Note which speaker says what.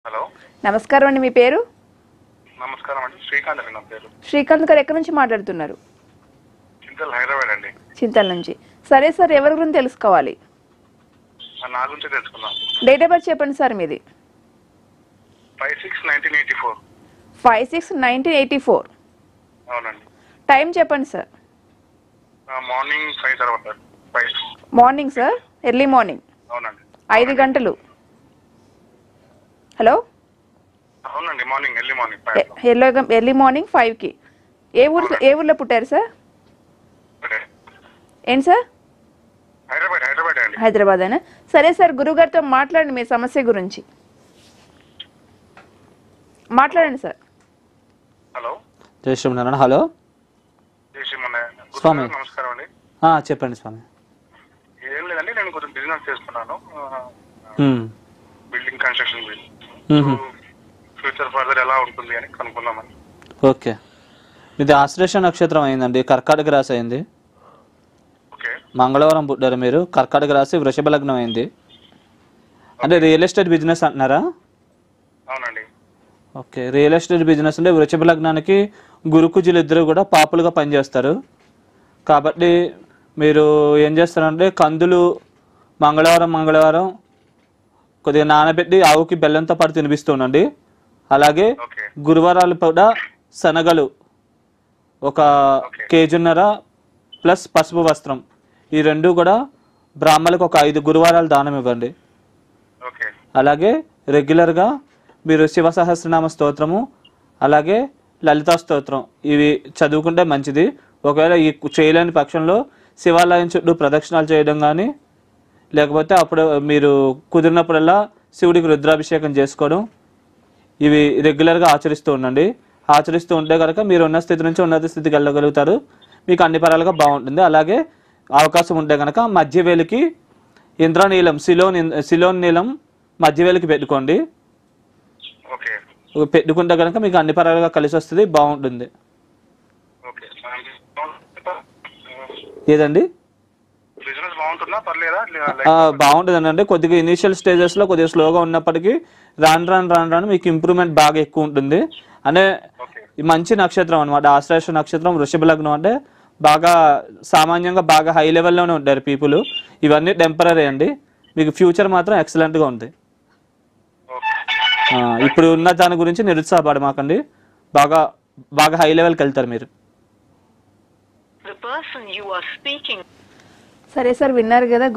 Speaker 1: Hello
Speaker 2: నమస్కారం అండి మీ పేరు
Speaker 1: నమస్కారం అండి శ్రీకాంత్ అండి నా పేరు
Speaker 2: శ్రీకాంత్ గారు ఎక్కడి నుంచి మాట్లాడుతున్నారు
Speaker 1: చింతల్ హైదరాబాద్ అండి
Speaker 2: చింతల నుంచి సరే సార్ ఎవరి గురించి తెలుసుకోవాలి
Speaker 1: ఆ నా గురించి తెలుసుకుందాం
Speaker 2: డేట్ ఆఫ్ బర్త్ చెప్పండి సార్ మీది
Speaker 1: five six nineteen eighty four
Speaker 2: five six nineteen eighty four
Speaker 1: అవునండి
Speaker 2: టైం చెప్పండి సార్
Speaker 1: ఆ, మార్నింగ్ ఫైవ్ తర్వాత five
Speaker 2: morning sir early morning
Speaker 1: అవునండి
Speaker 2: ఐదు గంటలు హలో
Speaker 1: అవునండి morning early morning five
Speaker 2: early early morning ఫైవ్కి ఏ ఊరు ఏ ఊర్లో పుట్టారు సార్ ఏంటి సార్
Speaker 1: హైదరాబాద్ హైదరాబాద్ అండి
Speaker 2: హైదరాబాద్ అయినా సరే సార్ గురుగారితో మాట్లాడండి మీ సమస్య గురించి మాట్లాడండి సార్
Speaker 1: హలో
Speaker 3: జై శ్రీమన్నారాయణ హలో
Speaker 1: జై శ్రీమన్నారాయణ. గురుగారు,
Speaker 3: స్వామి.
Speaker 1: నమస్కారం అండి
Speaker 3: ఆ, చెప్పండి స్వామి
Speaker 1: ఏం లేదండి నేను కొంచెం బిజినెస్ చేస్తున్నాను
Speaker 3: మ్మ్.
Speaker 1: బిల్డింగ్ కన్స్ట్రక్షన్ బిల్
Speaker 3: మ్మ్.
Speaker 1: ఫ్యూచర్ ఫర్దర్ ఎలా ఉంటుంది అని కనుక్కుందామని
Speaker 3: ఓకే ఇది ఆశ్లేష నక్షత్రం అయిందండి కర్కాటక రాశి అయింది
Speaker 1: ఓకే
Speaker 3: మంగళవారం పుట్టారు మీరు కర్కాటక రాశి వృషభ లగ్నం అయింది అంటే రియల్ ఎస్టేట్ బిజినెస్ అంటున్నారా
Speaker 1: అవునండి
Speaker 3: ఓకే రియల్ ఎస్టేట్ బిజినెస్ అంటే వృషభ లగ్నానికి గురుకుజులు ఇద్దరు కూడా పాపులుగా పనిచేస్తారు కాబట్టి మీరు ఏం చేస్తారంటే కందులు మంగళవారం మంగళవారం కొద్దిగా నానబెట్టి ఆవుకి బెల్లంతో పాటు తినిపిస్తుండండి అలాగే
Speaker 1: ఓకే
Speaker 3: గురువారాలు కూడా శనగలు ఒక
Speaker 1: Okay.
Speaker 3: కేజీన్నర ప్లస్ పసుపు వస్త్రం ఈ రెండు కూడా బ్రాహ్మణులకు ఒక ఐదు గురువారాలు దానం ఇవ్వండి
Speaker 1: ఓకే
Speaker 3: అలాగే రెగ్యులర్గా మీరు శివ సహస్రనామ స్తోత్రము అలాగే లలితా స్తోత్రం ఇవి చదువుకుంటే మంచిది ఒకవేళ ఈ చేయలేని పక్షంలో శివాలయం చుట్టూ ప్రదక్షిణాలు చేయడం కానీ లేకపోతే అప్పుడు మీరు కుదిరినప్పుడల్లా శివుడికి రుద్రాభిషేకం చేసుకోవడం ఇవి రెగ్యులర్గా ఆచరిస్తూ ఉండండి ఆచరిస్తూ ఉంటే కనుక మీరు ఉన్న స్థితి నుంచి ఉన్నత స్థితికి వెళ్ళగలుగుతారు మీకు అన్ని పరాలుగా బాగుంటుంది అలాగే అవకాశం ఉంటే కనుక మధ్యవేలికి ఇంద్రనీలం సిలోన్ సిలోన్ నీలం మధ్యవేలికి పెట్టుకోండి
Speaker 1: ఓకే
Speaker 3: పెట్టుకుంటే కనుక మీకు అన్ని పరాలుగా కలిసి వస్తుంది బాగుంటుంది
Speaker 1: ఓకే
Speaker 3: ఏదండి
Speaker 1: బిజినెస్ బాగుంటుందా పర్లేదా
Speaker 3: ఆ, బాగుంటుంది అంటే కొద్దిగా ఇనీషియల్ స్టేజెస్లో కొద్దిగా స్లోగా ఉన్నప్పటికీ రాను రాను రాను రాను మీకు ఇంప్రూవ్మెంట్ బాగా ఎక్కువ ఉంటుంది అంటే
Speaker 1: ఓకే
Speaker 3: ఈ మంచి నక్షత్రం అనమాట ఆశ్లేష నక్షత్రం వృషభ లగ్నం అంటే బాగా సామాన్యంగా బాగా హై లెవెల్లోనే ఉంటారు పీపుల్ ఇవన్నీ టెంపరీ అండి మీకు ఫ్యూచర్ మాత్రం ఎక్సలెంట్గా ఉంది
Speaker 1: ఓకే
Speaker 3: ఆ, ఇప్పుడు ఉన్న దాని గురించి నిరుత్సాహపడమాకండి బాగా బాగా హై లెవెల్కి వెళ్తారు మీరు
Speaker 4: The person you are speaking
Speaker 2: సరే సార్ విన్నారు కదా